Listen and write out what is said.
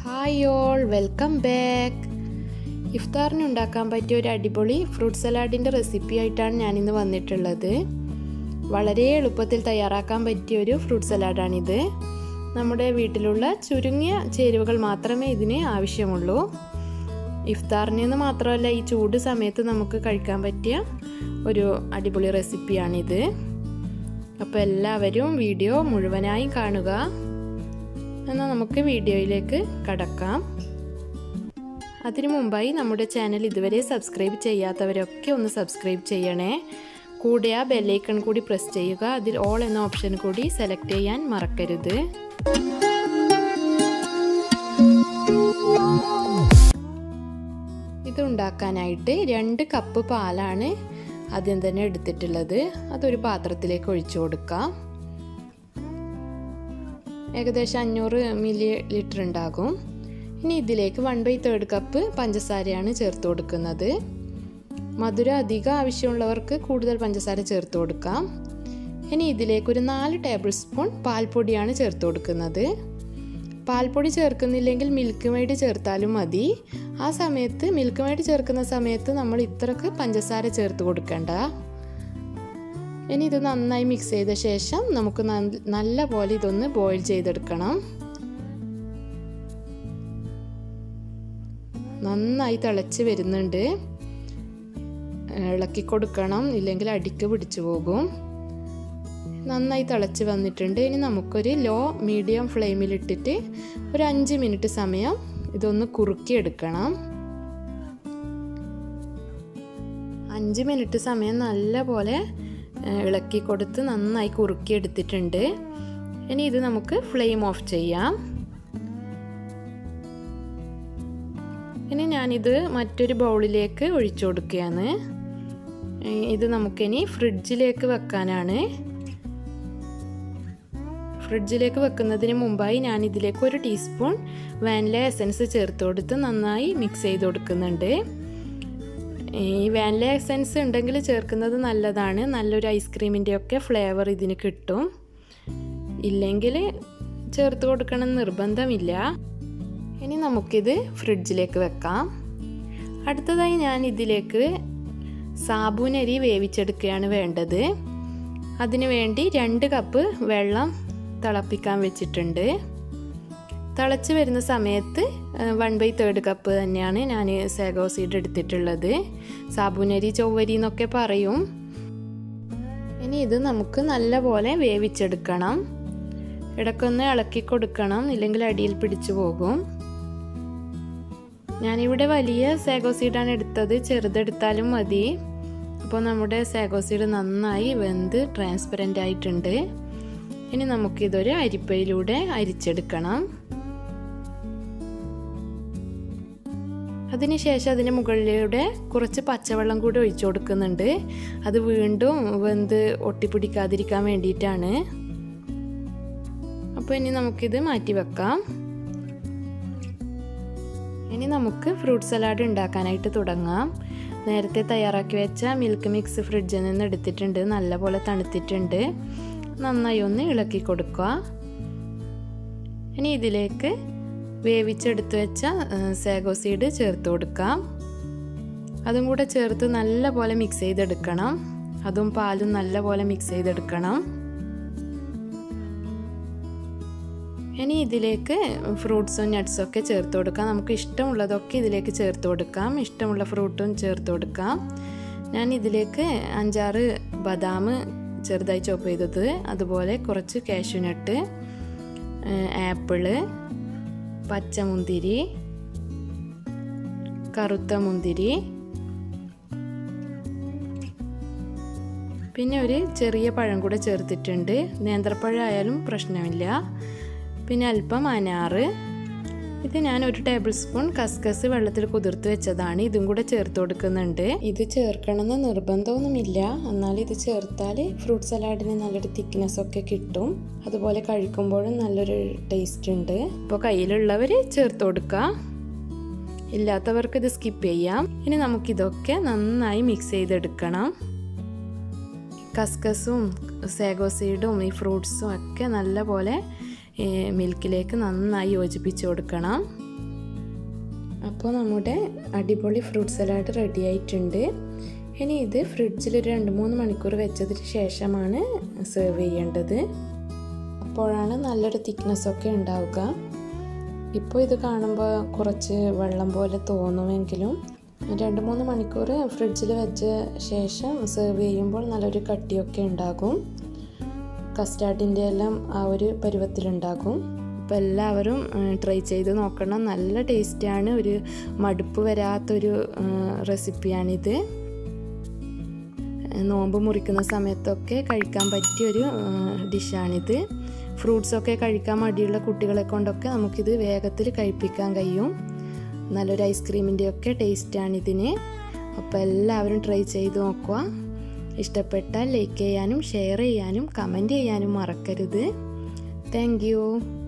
hi all welcome back ഇഫ്താറിന് ഉണ്ടാക്കാൻ പറ്റിയ ഒരു അടിപൊളി ഫ്രൂട്ട് സലാഡിൻ്റെ റെസിപ്പി ആയിട്ടാണ് ഞാനിന്ന് വന്നിട്ടുള്ളത് വളരെ എളുപ്പത്തിൽ തയ്യാറാക്കാൻ പറ്റിയ ഒരു ഫ്രൂട്ട് സലാഡാണിത് നമ്മുടെ വീട്ടിലുള്ള ചുരുങ്ങിയ ചേരുവകൾ മാത്രമേ ഇതിന് ആവശ്യമുള്ളൂ ഇഫ്താറിന് മാത്രമല്ല ഈ ചൂട് സമയത്ത് നമുക്ക് കഴിക്കാൻ പറ്റിയ ഒരു അടിപൊളി റെസിപ്പിയാണിത് അപ്പോൾ എല്ലാവരും വീഡിയോ മുഴുവനായും കാണുക എന്നാൽ നമുക്ക് വീഡിയോയിലേക്ക് കടക്കാം അതിനു മുമ്പായി നമ്മുടെ ചാനൽ ഇതുവരെ സബ്സ്ക്രൈബ് ചെയ്യാത്തവരൊക്കെ ഒന്ന് സബ്സ്ക്രൈബ് ചെയ്യണേ കൂടെ ആ ബെല്ലൈക്കൺ കൂടി പ്രസ് ചെയ്യുക അതിൽ ഓൾ എന്ന ഓപ്ഷൻ കൂടി സെലക്ട് ചെയ്യാൻ മറക്കരുത് ഇത് ഉണ്ടാക്കാനായിട്ട് രണ്ട് കപ്പ് പാലാണ് ആദ്യം തന്നെ എടുത്തിട്ടുള്ളത് അതൊരു പാത്രത്തിലേക്ക് ഒഴിച്ചു കൊടുക്കാം ഏകദേശം അഞ്ഞൂറ് മില്ലി ലിറ്റർ ഉണ്ടാകും ഇനി ഇതിലേക്ക് വൺ ബൈ തേർഡ് കപ്പ് പഞ്ചസാരയാണ് ചേർത്ത് കൊടുക്കുന്നത് മധുരം അധികം ആവശ്യമുള്ളവർക്ക് കൂടുതൽ പഞ്ചസാര ചേർത്ത് കൊടുക്കാം ഇനി ഇതിലേക്ക് ഒരു നാല് ടേബിൾ സ്പൂൺ പാൽപ്പൊടിയാണ് ചേർത്ത് കൊടുക്കുന്നത് പാൽപ്പൊടി ചേർക്കുന്നില്ലെങ്കിൽ മിൽക്ക് മെയ്ഡ് ചേർത്താലും മതി ആ സമയത്ത് മിൽക്ക് മെയ്ഡ് ചേർക്കുന്ന സമയത്ത് നമ്മൾ ഇത്രക്ക് പഞ്ചസാര ചേർത്ത് കൊടുക്കണ്ട ഇനി ഇത് നന്നായി മിക്സ് ചെയ്ത ശേഷം നമുക്ക് നല്ല പോലെ ഇതൊന്ന് ബോയിൽ ചെയ്തെടുക്കണം നന്നായി തിളച്ച് വരുന്നുണ്ട് ഇളക്കി കൊടുക്കണം ഇല്ലെങ്കിൽ അടിക്ക് പിടിച്ചു പോകും നന്നായി തിളച്ച് വന്നിട്ടുണ്ട് ഇനി നമുക്കൊരു ലോ മീഡിയം ഫ്ലെയിമിലിട്ടിട്ട് ഒരു അഞ്ച് മിനിറ്റ് സമയം ഇതൊന്ന് കുറുക്കിയെടുക്കണം അഞ്ച് മിനിറ്റ് സമയം നല്ല പോലെ ഇളക്കി കൊടുത്ത് നന്നായി കുറുക്കിയെടുത്തിട്ടുണ്ട് ഇനി ഇത് നമുക്ക് ഫ്ലെയിം ഓഫ് ചെയ്യാം ഇനി ഞാനിത് മറ്റൊരു ബൗളിലേക്ക് ഒഴിച്ചു കൊടുക്കുകയാണ് ഇത് നമുക്കിനി ഫ്രിഡ്ജിലേക്ക് വെക്കാനാണ് ഫ്രിഡ്ജിലേക്ക് വെക്കുന്നതിന് മുമ്പായി ഞാൻ ഇതിലേക്ക് ഒരു ടീസ്പൂൺ വാനില എസൻസ് ചേർത്ത് കൊടുത്ത് നന്നായി മിക്സ് ചെയ്ത് കൊടുക്കുന്നുണ്ട് ഈ വാനില എസൻസ് ഉണ്ടെങ്കിൽ ചേർക്കുന്നത് നല്ലതാണ് നല്ലൊരു ഐസ്ക്രീമിൻ്റെ ഒക്കെ ഫ്ലേവർ ഇതിന് കിട്ടും ഇല്ലെങ്കിൽ ചേർത്ത് കൊടുക്കണം നിർബന്ധമില്ല ഇനി നമുക്കിത് ഫ്രിഡ്ജിലേക്ക് വെക്കാം അടുത്തതായി ഞാൻ ഇതിലേക്ക് സാബൂനരി വേവിച്ചെടുക്കുകയാണ് വേണ്ടത് അതിനു വേണ്ടി രണ്ട് കപ്പ് വെള്ളം തിളപ്പിക്കാൻ വെച്ചിട്ടുണ്ട് തിളച്ച് വരുന്ന സമയത്ത് വൺ ബൈ തേർഡ് കപ്പ് തന്നെയാണ് ഞാൻ സാഗോ സീഡ് എടുത്തിട്ടുള്ളത് സാബുനരി ചൊവ്വരി എന്നൊക്കെ പറയും ഇനി ഇത് നമുക്ക് നല്ലപോലെ വേവിച്ചെടുക്കണം ഇടയ്ക്കൊന്ന് ഇളക്കി കൊടുക്കണം ഇല്ലെങ്കിൽ അടിയിൽ പിടിച്ചു പോകും ഞാനിവിടെ വലിയ സാഗോ സീഡാണ് എടുത്തത് ചെറുതെടുത്താലും മതി അപ്പോൾ നമ്മുടെ സാഗോ സീഡ് നന്നായി വെന്ത് ട്രാൻസ്പെറൻ്റ് ആയിട്ടുണ്ട് ഇനി നമുക്കിതൊരു അരിപ്പയിലൂടെ അരിച്ചെടുക്കണം അതിനുശേഷം അതിന് മുകളിലൂടെ കുറച്ച് പച്ചവെള്ളം കൂടി ഒഴിച്ചു കൊടുക്കുന്നുണ്ട് അത് വീണ്ടും വെന്ത് ഒട്ടിപ്പിടിക്കാതിരിക്കാൻ വേണ്ടിയിട്ടാണ് അപ്പോൾ ഇനി നമുക്കിത് മാറ്റി വെക്കാം ഇനി നമുക്ക് ഫ്രൂട്ട് സലാഡ് ഉണ്ടാക്കാനായിട്ട് തുടങ്ങാം നേരത്തെ തയ്യാറാക്കി വെച്ച മിൽക്ക് മിക്സ് ഫ്രിഡ്ജിൽ നിന്ന് എടുത്തിട്ടുണ്ട് നല്ലപോലെ തണുത്തിട്ടുണ്ട് നന്നായി ഒന്ന് ഇളക്കി കൊടുക്കുക ഇനി ഇതിലേക്ക് വേവിച്ചെടുത്ത് വെച്ച സാഗോ സീഡ് ചേർത്ത് കൊടുക്കാം അതും കൂടെ ചേർത്ത് നല്ല പോലെ മിക്സ് ചെയ്തെടുക്കണം അതും പാലും നല്ല പോലെ മിക്സ് ചെയ്തെടുക്കണം ഇനി ഇതിലേക്ക് ഫ്രൂട്ട്സും നട്ട്സും ഒക്കെ ചേർത്ത് കൊടുക്കാം നമുക്ക് ഇഷ്ടമുള്ളതൊക്കെ ഇതിലേക്ക് ചേർത്ത് കൊടുക്കാം ഇഷ്ടമുള്ള ഫ്രൂട്ടും ചേർത്ത് കൊടുക്കാം ഞാൻ ഇതിലേക്ക് അഞ്ചാറ് ബദാം ചെറുതായി ചോപ്പ് ചെയ്തത് അതുപോലെ കുറച്ച് കാഷ്യൂനട്ട് ആപ്പിള് പച്ചമുന്തിരി കറുത്ത മുന്തിരി പിന്നെ ഒരു ചെറിയ പഴം കൂടെ ചേർത്തിട്ടുണ്ട് നേന്ത്രപ്പഴം ആയാലും പ്രശ്നമില്ല പിന്നെ അല്പം അനാറ് ഇത് ഞാൻ ഒരു ടേബിൾ സ്പൂൺ കസ്കസ് വെള്ളത്തിൽ കുതിർത്ത് വെച്ചതാണ് ഇതും കൂടെ ചേർത്ത് കൊടുക്കുന്നുണ്ട് ഇത് ചേർക്കണമെന്ന് നിർബന്ധമൊന്നുമില്ല എന്നാൽ ഇത് ചേർത്താൽ ഫ്രൂട്ട് സലാഡിന് നല്ലൊരു തിക്നെസ് ഒക്കെ കിട്ടും അതുപോലെ കഴിക്കുമ്പോഴും നല്ലൊരു ടേസ്റ്റ് ഉണ്ട് ഇപ്പോൾ കയ്യിലുള്ളവർ ചേർത്ത് കൊടുക്കുക ഇല്ലാത്തവർക്ക് ഇത് സ്കിപ്പ് ചെയ്യാം ഇനി നമുക്കിതൊക്കെ നന്നായി മിക്സ് ചെയ്തെടുക്കണം കസ്കസും സാഗോ സീഡും ഈ ഫ്രൂട്ട്സും ഒക്കെ നല്ല പോലെ മിൽക്കിലേക്ക് നന്നായി യോജിപ്പിച്ച് കൊടുക്കണം അപ്പോൾ നമ്മുടെ അടിപൊളി ഫ്രൂട്ട് സലാഡ് റെഡി ആയിട്ടുണ്ട് ഇനി ഇത് ഫ്രിഡ്ജിൽ ഒരു രണ്ട് മൂന്ന് മണിക്കൂർ വെച്ചതിന് ശേഷമാണ് സെർവ് ചെയ്യേണ്ടത് അപ്പോഴാണ് നല്ലൊരു തിക്നെസ് ഒക്കെ ഉണ്ടാവുക ഇപ്പോൾ ഇത് കാണുമ്പോൾ കുറച്ച് വെള്ളം പോലെ തോന്നുമെങ്കിലും രണ്ട് മൂന്ന് മണിക്കൂർ ഫ്രിഡ്ജിൽ വെച്ച ശേഷം സെർവ് ചെയ്യുമ്പോൾ നല്ലൊരു കട്ടിയൊക്കെ ഉണ്ടാകും കസ്റ്റാർഡിൻ്റെ എല്ലാം ആ ഒരു പരുവത്തിലുണ്ടാകും അപ്പോൾ എല്ലാവരും ട്രൈ ചെയ്ത് നോക്കണം നല്ല ടേസ്റ്റാണ് ഒരു മടുപ്പ് വരാത്തൊരു റെസിപ്പിയാണിത് നോമ്പ് മുറിക്കുന്ന സമയത്തൊക്കെ കഴിക്കാൻ പറ്റിയൊരു ഡിഷാണിത് ഫ്രൂട്ട്സൊക്കെ കഴിക്കാൻ മടിയുള്ള കുട്ടികളെ കൊണ്ടൊക്കെ നമുക്കിത് വേഗത്തിൽ കഴിപ്പിക്കാൻ കഴിയും നല്ലൊരു ഐസ്ക്രീമിൻ്റെ ഒക്കെ ടേസ്റ്റാണ് ഇതിന് അപ്പോൾ എല്ലാവരും ട്രൈ ചെയ്ത് നോക്കുക ഇഷ്ടപ്പെട്ടാൽ ലൈക്ക് ചെയ്യാനും ഷെയർ ചെയ്യാനും കമൻറ്റ് ചെയ്യാനും മറക്കരുത് താങ്ക്